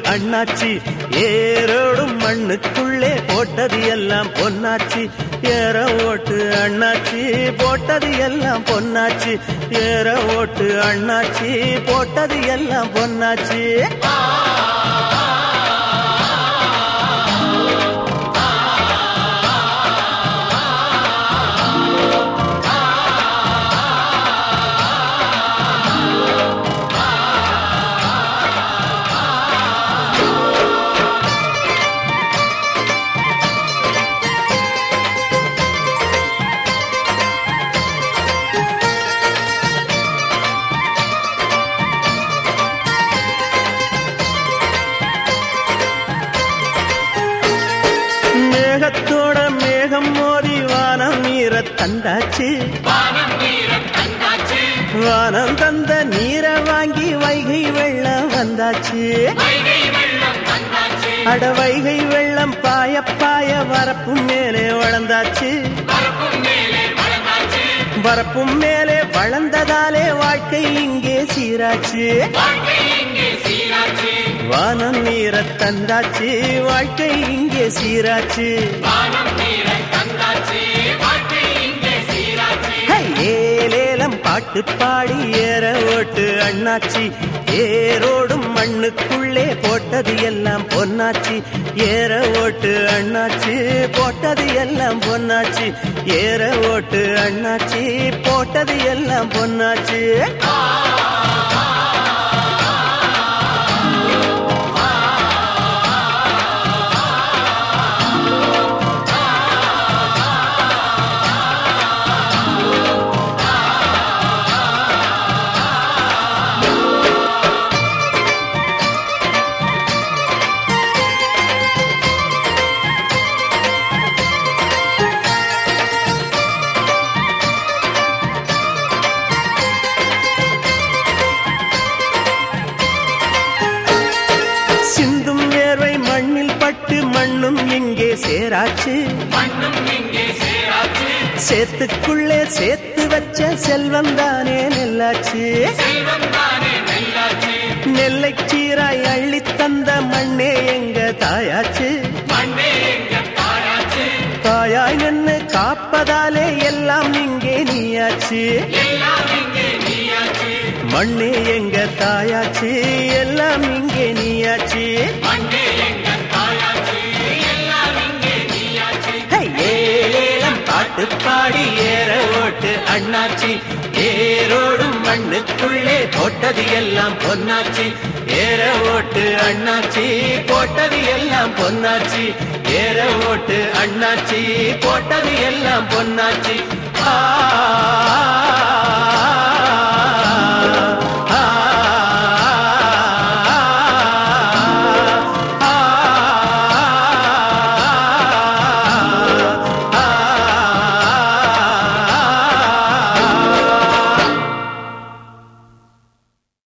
அண்ணாச்சி ஏரோடும் மண்ணுக்குள்ளே போட்டது எல்லாம் பொன்னாச்சி ஏற ஓட்டு அண்ணாச்சி போட்டது எல்லாம் பொன்னாச்சி ஏற ஓட்டு அண்ணாச்சி போட்டது எல்லாம் பொன்னாச்சி மேகத்தோட மேகம் மோதி வானம் நீர தந்தாச்சு வானம் தந்த நீரை வாங்கி வைகை வெள்ளம் வந்தாச்சு அட வைகை வெள்ளம் பாய பாய வரப்பும் மேலே வளர்ந்தாச்சு வரப்பும் மேலே வளர்ந்ததாலே வாழ்க்கை இங்கே சீராச்சு வானம் நீர தந்தாச்சு வாழ்க்கை இங்கே சீராச்சு ஹை, ஏலேலம் பாட்டு பாடி ஏற ஓட்டு அண்ணாச்சி ஏரோடும் மண்ணுக்குள்ளே போட்டது எல்லாம் பொன்னாச்சி ஏற ஓட்டு அண்ணாச்சி போட்டது எல்லாம் பொன்னாச்சி ஏற ஓட்டு அண்ணாச்சி போட்டது எல்லாம் பொன்னாச்சி சிந்தும் வேர்வை மண்ணில் பட்டு மண்ணும் இங்கே சேராச்சு சேத்துக்குள்ளே சேர்த்து வச்ச செல்வம் தானே நெல்லாச்சு நெல்லை சீராய் அள்ளி தந்த மண்ணே எங்க தாயாச்சு தாயாய் நின்னு காப்பதாலே எல்லாம் இங்கே நீயாச்சு மண்ணே எங்க தாயாச்சு எல்லாம் இங்கே நீயாச்சு ஹை, ஏலேலம் பாட்டு பாடி ஏற ஓட்டு அண்ணாச்சி ஏரோடும் மண்ணுக்குள்ளே போட்டது எல்லாம் பொன்னாச்சி ஏற ஓட்டு அண்ணாச்சி போட்டது எல்லாம் பொன்னாச்சி ஏற ஓட்டு அண்ணாச்சி போட்டது எல்லாம் பொன்னாச்சி ஆ